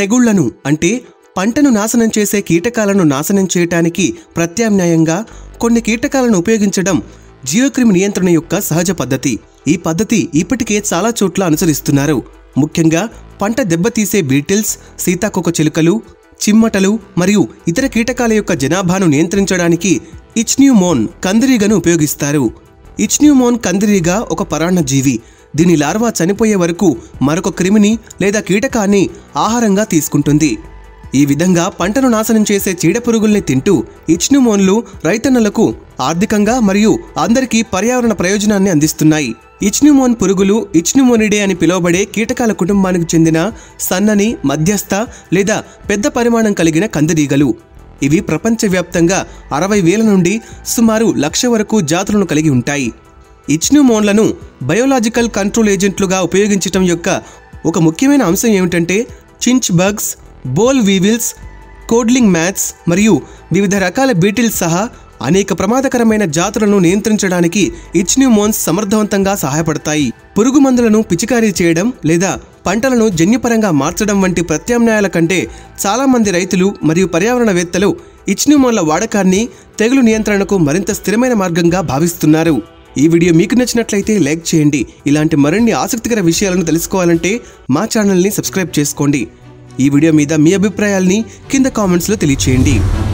తెగుళ్లను అంటే పంటను నాశనం చేసే కీటకాలను నాశనం చేయటానికి ప్రత్యామ్నాయంగా కొన్ని కీటకాలను ఉపయోగించడం జీవక్రిమి నియంత్రణ యొక్క సహజ పద్ధతి ఈ పద్ధతి ఇప్పటికే చాలా చోట్ల అనుసరిస్తున్నారు ముఖ్యంగా పంట దెబ్బతీసే బీటిల్స్ సీతాకోక చిలుకలు చిమ్మటలు మరియు ఇతర కీటకాల యొక్క జనాభాను నియంత్రించడానికి ఇచ్న్యూమోన్ కందిరీగను ఉపయోగిస్తారు ఇచ్న్యూమోన్ కందిరీగ ఒక పరాన్నజీవి దీని లార్వా చనిపోయే వరకు మరొక క్రిమిని లేదా కీటకాన్ని ఆహారంగా తీసుకుంటుంది ఈ విధంగా పంటను నాశనం చేసే చీడపురుగుల్ని తింటూ ఇచ్న్యూమోన్లు రైతన్నలకు ఆర్థికంగా మరియు అందరికీ పర్యావరణ ప్రయోజనాన్ని అందిస్తున్నాయి ఇచ్న్యూమోన్ పురుగులు ఇచ్న్యూమోనిడే అని పిలువబడే కీటకాల కుటుంబానికి చెందిన సన్నని మధ్యస్థ లేదా పెద్ద పరిమాణం కలిగిన కందిరీగలు ఇవి ప్రపంచవ్యాప్తంగా అరవై వేల నుండి సుమారు లక్ష వరకు జాతులను కలిగి ఉంటాయి ఇచ్న్యూమోన్లను బయోలాజికల్ కంట్రోల్ ఏజెంట్లుగా ఉపయోగించటం యొక్క ఒక ముఖ్యమైన అంశం ఏమిటంటే chinch bugs boll weevils codling moths మరియు వివిధ రకాల బీటిల్స్ సహా అనేక ప్రమాదకరమైన జాతులను నియంత్రించడానికి ఇచ్న్యూమోన్స్ సమర్థవంతంగా సహాయపడతాయి పురుగు మందులను పిచికారీ చేయడం లేదా పంటలను జన్యుపరంగా మార్చడం వంటి ప్రత్యామ్నాయాల కంటే చాలామంది రైతులు మరియు పర్యావరణవేత్తలు ఇచ్న్యూమోన్ల వాడకాన్ని తెగులు నియంత్రణకు మరింత స్థిరమైన మార్గంగా భావిస్తున్నారు ఈ వీడియో మీకు నచ్చినట్లయితే లైక్ చేయండి ఇలాంటి మరిన్ని ఆసక్తికర విషయాలను తెలుసుకోవాలంటే మా ఛానల్ని సబ్స్క్రైబ్ చేసుకోండి ఈ వీడియో మీద మీ అభిప్రాయాల్ని కింద కామెంట్స్లో తెలియచేయండి